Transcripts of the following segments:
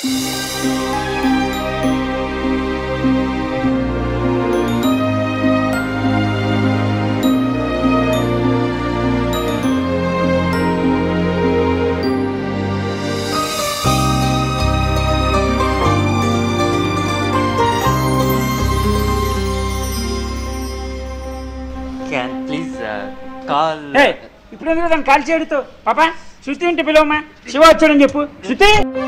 can please call ఏ ఇప్పుడు ఎందుకు దాన్ని కాల్ చేయడుతో పాపా శృతి ఇంటి పిలవమ్మా శివ వచ్చాడని చెప్పు శృతి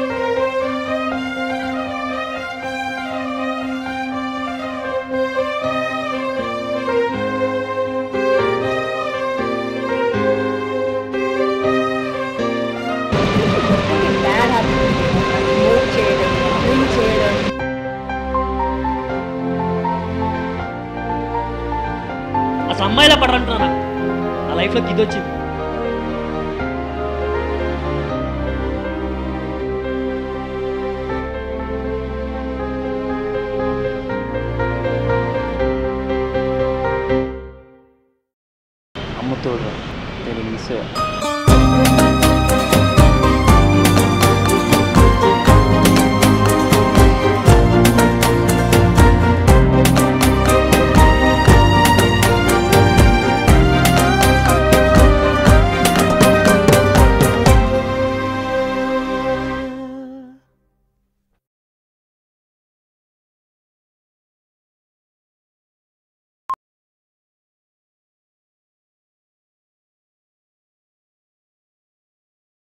బ్యాడ్ హ్యాబిట్ స్మోక్ చేయడం డ్రింక్ చేయడం అసలు అమ్మాయిలా పడరంటున్నా నా లైఫ్లో గిది వచ్చింది